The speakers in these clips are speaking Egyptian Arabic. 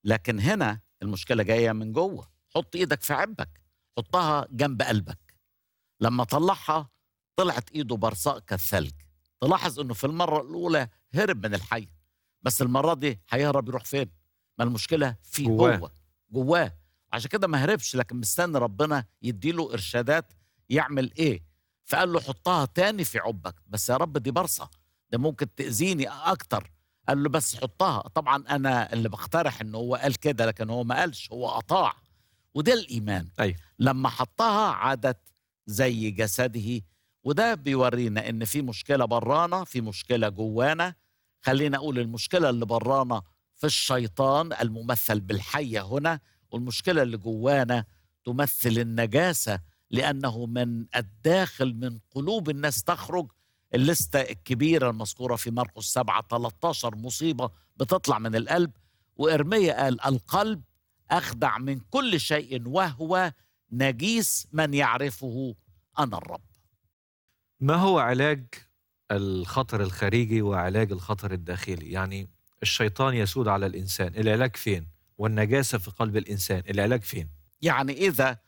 لكن هنا المشكله جايه من جوه حط ايدك في عبك حطها جنب قلبك لما طلعها طلعت ايده برصاء كالثلج تلاحظ انه في المره الاولى هرب من الحي بس المره دي هيهرب يروح فين ما المشكله فيه جواه. هو جواه عشان كده ما هربش لكن مستني ربنا يديله ارشادات يعمل ايه فقال له حطها تاني في عبك بس يا رب دي برصه ده ممكن تاذيني اكتر قال له بس حطها طبعا انا اللي بقترح ان هو قال كده لكن هو ما قالش هو اطاع وده الايمان أيوة. لما حطها عادت زي جسده وده بيورينا ان في مشكله برانا في مشكله جوانا خلينا اقول المشكله اللي برانا في الشيطان الممثل بالحيه هنا والمشكله اللي جوانا تمثل النجاسه لانه من الداخل من قلوب الناس تخرج الليسته الكبيره المذكوره في مرقس 7 13 مصيبه بتطلع من القلب وارميا قال القلب اخدع من كل شيء وهو نجيس من يعرفه انا الرب ما هو علاج الخطر الخارجي وعلاج الخطر الداخلي يعني الشيطان يسود على الإنسان العلاج فين والنجاسة في قلب الإنسان العلاج فين يعني اذا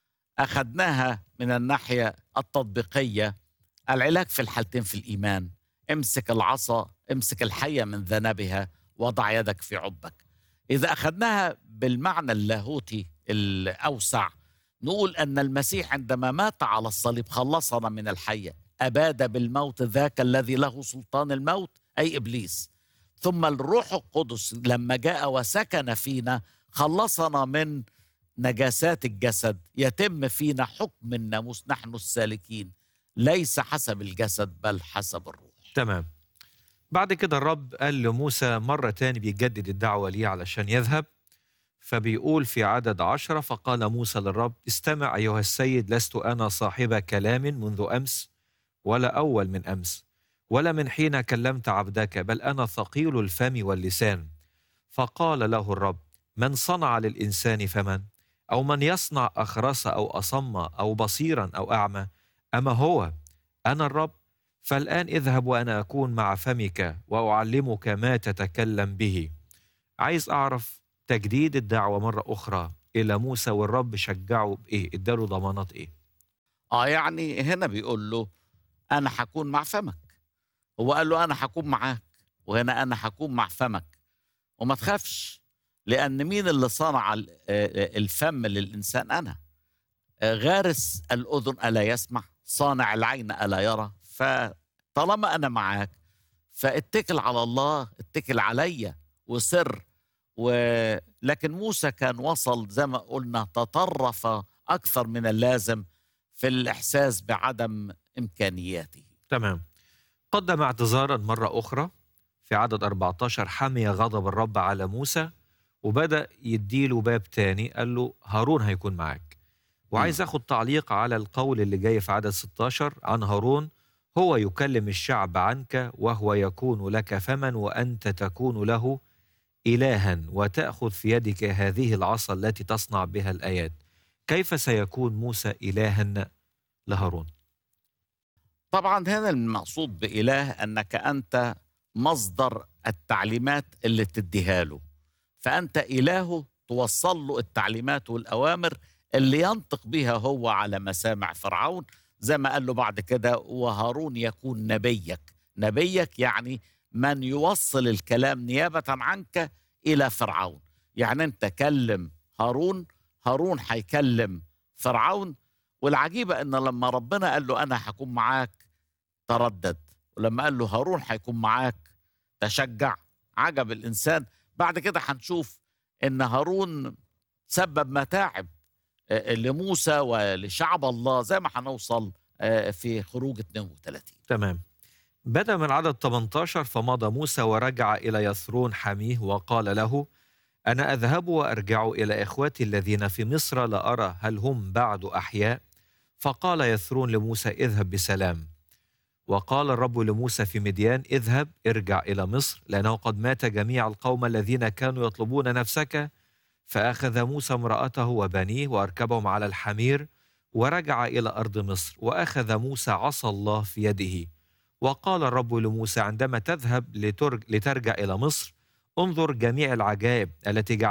اخذناها من الناحيه التطبيقيه العلاج في الحالتين في الايمان امسك العصا امسك الحيه من ذنبها وضع يدك في عبك اذا اخذناها بالمعنى اللاهوتي الاوسع نقول ان المسيح عندما مات على الصليب خلصنا من الحيه اباد بالموت ذاك الذي له سلطان الموت اي ابليس ثم الروح القدس لما جاء وسكن فينا خلصنا من نجاسات الجسد يتم فينا حكم الناموس نحن السالكين ليس حسب الجسد بل حسب الروح تمام بعد كده الرب قال لموسى مرة تاني بيجدد الدعوة ليه علشان يذهب فبيقول في عدد عشرة فقال موسى للرب استمع أيها السيد لست أنا صاحب كلام منذ أمس ولا أول من أمس ولا من حين كلمت عبدك بل أنا ثقيل الفم واللسان فقال له الرب من صنع للإنسان فمن أو من يصنع أخرس أو أصم أو بصيرا أو أعمى أما هو أنا الرب فالآن اذهب وأنا أكون مع فمك وأعلمك ما تتكلم به عايز أعرف تجديد الدعوة مرة أخرى إلى موسى والرب شجعه بإيه اداله ضمانات إيه اه يعني هنا بيقول له انا هكون مع فمك هو قال له انا هكون معاك وهنا انا هكون مع فمك وما تخافش لان مين اللي صنع ال- آه، الفم للانسان انا آه، غارس الاذن الا يسمع صانع العين الا يرى فطالما انا معاك فاتكل على الله اتكل عليا وسر ولكن موسى كان وصل زي ما قلنا تطرف اكثر من اللازم في الاحساس بعدم امكانياته تمام قدم اعتذارا مرة أخرى في عدد 14 حمي غضب الرب على موسى وبدأ يديله باب تاني قال له هارون هيكون معاك وعايز مم. أخد تعليق على القول اللي جاي في عدد 16 عن هارون هو يكلم الشعب عنك وهو يكون لك فما وأنت تكون له إلها وتأخذ في يدك هذه العصا التي تصنع بها الآيات كيف سيكون موسى إلها لهارون طبعا هنا المقصود بإله أنك أنت مصدر التعليمات اللي تديها له فأنت إلهه توصل له التعليمات والأوامر اللي ينطق بها هو على مسامع فرعون زي ما قال له بعد كده وهارون يكون نبيك نبيك يعني من يوصل الكلام نيابة عنك إلى فرعون يعني أنت كلم هارون هارون هيكلم فرعون والعجيبة أن لما ربنا قال له أنا هكون معاك تردد ولما قال له هارون هيكون معاك تشجع عجب الإنسان بعد كده هنشوف أن هارون سبب متاعب آه، لموسى ولشعب الله زي ما هنوصل آه، في خروج 32 تمام بدأ من عدد 18 فمضى موسى ورجع إلى يثرون حميه وقال له أنا أذهب وأرجع إلى إخوتي الذين في مصر لأرى هل هم بعد أحياء فقال يثرون لموسى اذهب بسلام وقال الرب لموسى في مديان اذهب ارجع إلى مصر لأنه قد مات جميع القوم الذين كانوا يطلبون نفسك فأخذ موسى امرأته وبنيه وأركبهم على الحمير ورجع إلى أرض مصر وأخذ موسى عصا الله في يده وقال الرب لموسى عندما تذهب لترج لترجع إلى مصر انظر جميع العجائب التي جعل